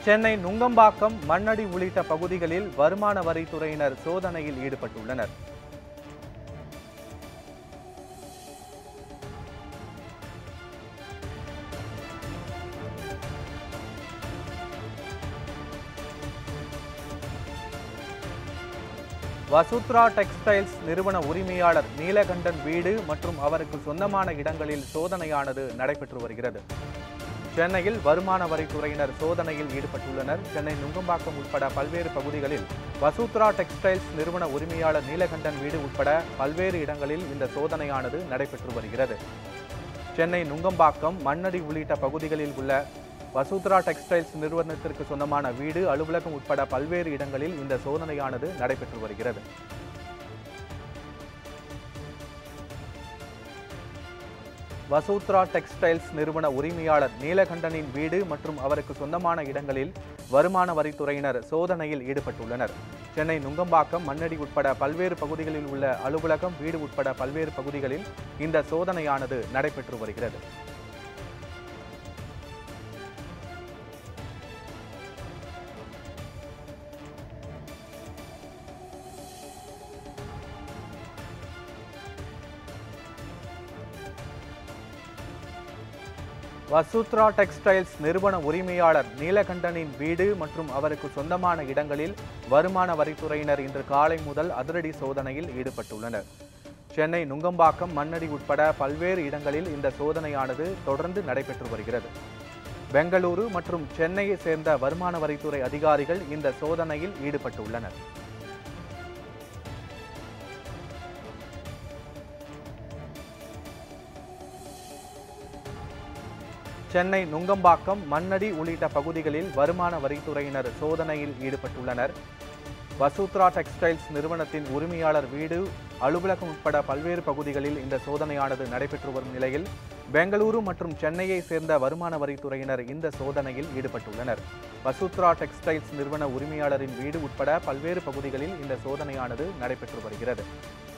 சென்னை நுங்கம்பாக்கம் மண்ணடி உள்ளிட்ட பகுதிகளில் வருமான வரித்துறையினர் சோதனையில் ஈடுபட்டுள்ளனர் வசுத்ரா டெக்ஸ்டைல்ஸ் நிறுவன உரிமையாளர் நீலகண்டன் வீடு மற்றும் அவருக்கு சொந்தமான இடங்களில் சோதனையானது நடைபெற்று வருகிறது சென்னையில் வருமான வரித்துறையினர் சோதனையில் ஈடுபட்டுள்ளனர் சென்னை நுங்கம்பாக்கம் உட்பட பல்வேறு பகுதிகளில் வசுத்ரா டெக்ஸ்டைல்ஸ் நிறுவன உரிமையாளர் நீலகண்டன் வீடு உட்பட பல்வேறு இடங்களில் இந்த சோதனையானது நடைபெற்று வருகிறது சென்னை நுங்கம்பாக்கம் மண்ணடி உள்ளிட்ட பகுதிகளில் உள்ள வசுத்ரா டெக்ஸ்டைல்ஸ் நிறுவனத்திற்கு சொந்தமான வீடு அலுவலகம் உட்பட பல்வேறு இடங்களில் இந்த சோதனையானது நடைபெற்று வருகிறது வசூத்ரா டெக்ஸ்டைல்ஸ் நிறுவன உரிமையாளர் நீலகண்டனின் வீடு மற்றும் அவருக்கு சொந்தமான இடங்களில் வருமான வரித்துறையினர் சோதனையில் ஈடுபட்டுள்ளனர் சென்னை நுங்கம்பாக்கம் மண்ணடி உட்பட பல்வேறு பகுதிகளில் உள்ள அலுவலகம் வீடு உட்பட பல்வேறு பகுதிகளில் இந்த சோதனையானது நடைபெற்று வருகிறது வசுத்ரா டெக்ஸ்டைல்ஸ் நிறுவன உரிமையாளர் நீலகண்டனின் வீடு மற்றும் அவருக்கு சொந்தமான இடங்களில் வருமான வரித்துறையினர் இன்று காலை முதல் அதிரடி சோதனையில் ஈடுபட்டுள்ளனர் சென்னை நுங்கம்பாக்கம் மண்ணடி உட்பட பல்வேறு இடங்களில் இந்த சோதனையானது தொடர்ந்து நடைபெற்று வருகிறது பெங்களூரு மற்றும் சென்னையை சேர்ந்த வருமான வரித்துறை அதிகாரிகள் இந்த சோதனையில் ஈடுபட்டுள்ளனர் சென்னை நுங்கம்பாக்கம் மண்ணடி உள்ளிட்ட பகுதிகளில் வருமான வரித்துறையினர் சோதனையில் ஈடுபட்டுள்ளனர் வசூத்ரா டெக்ஸ்டைல்ஸ் நிறுவனத்தின் உரிமையாளர் வீடு அலுவலகம் உட்பட பல்வேறு பகுதிகளில் இந்த சோதனையானது நடைபெற்று வரும் நிலையில் பெங்களூரு மற்றும் சென்னையை சேர்ந்த வருமான வரித்துறையினர் இந்த சோதனையில் ஈடுபட்டுள்ளனர் வசூத்ரா டெக்ஸ்டைல்ஸ் நிறுவன உரிமையாளரின் வீடு உட்பட பல்வேறு பகுதிகளில் இந்த சோதனையானது நடைபெற்று வருகிறது